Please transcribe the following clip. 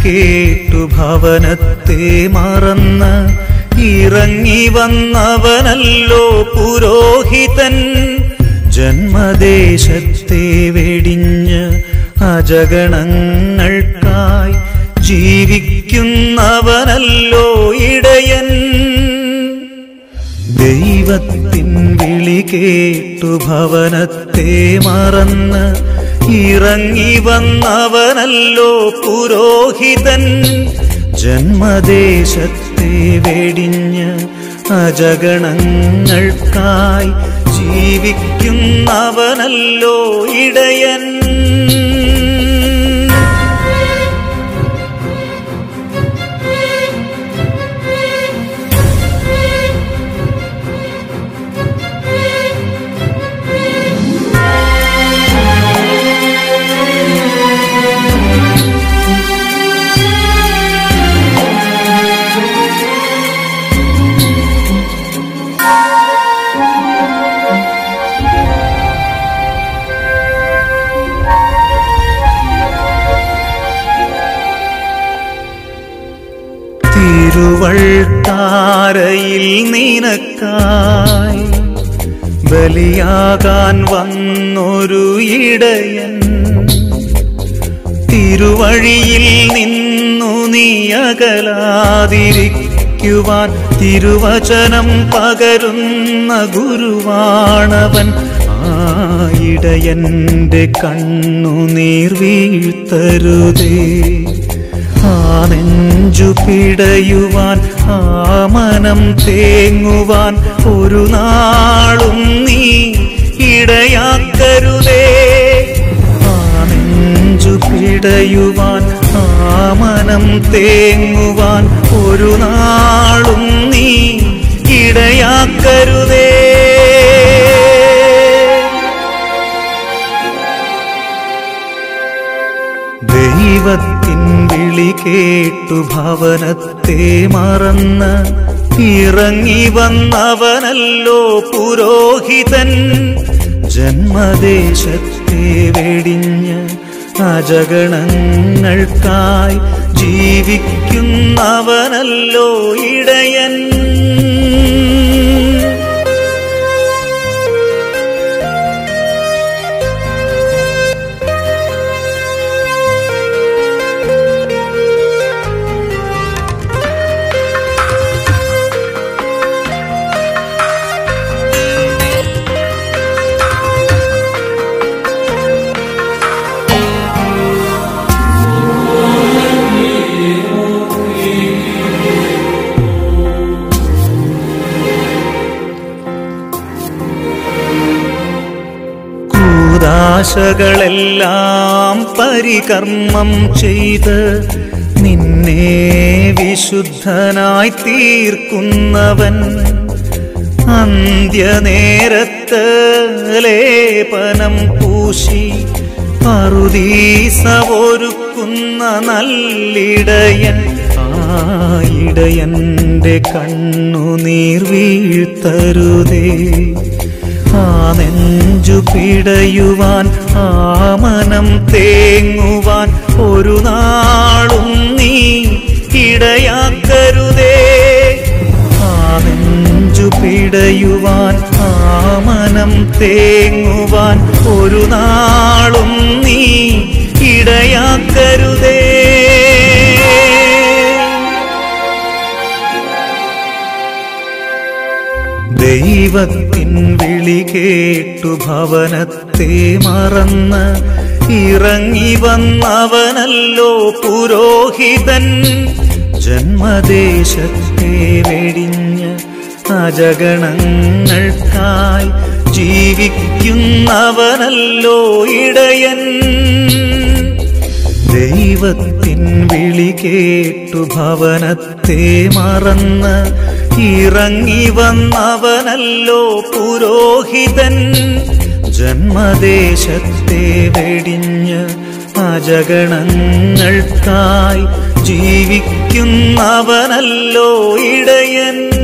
കേട്ടു ഭവനത്തെ മറന്ന് ഇറങ്ങി വന്നവനല്ലോ പുരോഹിതൻ ജന്മദേശത്തെ വെടിഞ്ഞ് അജഗണങ്ങൾക്കായി ജീവിക്കുന്നവനല്ലോ ഇടയൻ ദൈവത്തിൻ വിളി കേട്ടു ഭവനത്തെ മറന്ന് ഇറങ്ങി വന്നവനല്ലോ പുരോഹിതൻ ജന്മദേശത്തെ വെടിഞ്ഞ് അജഗണങ്ങൾക്കായി ജീവിക്കുന്നവനല്ലോ ഇടയൻ തിരുവൾത്താരയിൽ നിനക്കായി ബലിയാകാൻ വന്നൊരു ഇടയൻ തിരുവഴിയിൽ നിന്നു നീ അകലാതിരിക്കുവാൻ തിരുവചനം പകരുന്ന ഗുരുവാണവൻ ആ ഇടയന്റെ കണ്ണുനീർ വീഴ്ത്തരുതേ ആ നെഞ്ചു പിടയുവാൻ ആ മനം തേങ്ങുവാൻ ഒരു നാളും നീ ഇടയാക്കരുതേ ആ നെഞ്ചു പിടയുവാൻ ആ മനം തേങ്ങുവാൻ ഒരു നാളും നീ ഇടയാക്കരുതേ ദൈവത്തിൻ വിളി കേട്ടു ഭവനത്തെ മറന്ന് ഇറങ്ങി വന്നവനല്ലോ പുരോഹിതൻ ജന്മദേശത്തെ വെടിഞ്ഞ് അജഗണങ്ങൾക്കായി ജീവിക്കുന്നവനല്ലോ ഇടയൻ കൂതാശകളെല്ലാം പരികർമ്മം ചെയ്ത് നിന്നെ വിശുദ്ധനായി തീർക്കുന്നവൻ അന്ത്യനേരത്ത് ലേപനം പൂശി പറുദീസ ഒരുക്കുന്ന നല്ലിടയൻ ആ ഇടയന്റെ കണ്ണുനീർ വീഴ്ത്തരുതേ ആ നെഞ്ചു പിടയുവാൻ ആ മനം തേങ്ങുവാൻ ഒരു നാളും നീ ഇടയാക്കരുതേ ആ നെഞ്ചു പിടയുവാൻ ആ മനം തേങ്ങുവാൻ ഒരു നാളും നീ ഇടയാക്കരുതേ ദൈവത്തിൻ വിളി കേട്ടു ഭവനത്തെ മറന്ന് ഇറങ്ങി വന്നവനല്ലോ പുരോഹിതൻ ജന്മദേശത്തെ വെടിഞ്ഞ് അജഗണങ്ങൾക്കായി ജീവിക്കുന്നവനല്ലോ ഇടയൻ ദൈവത്തിൻ വിളി കേട്ടു ഭവനത്തെ മറന്ന് ഇറങ്ങി വന്നവനല്ലോ പുരോഹിതൻ ജന്മദേശത്തെ വെടിഞ്ഞ് അജഗണങ്ങൾക്കായി ജീവിക്കുന്നവനല്ലോ ഇടയൻ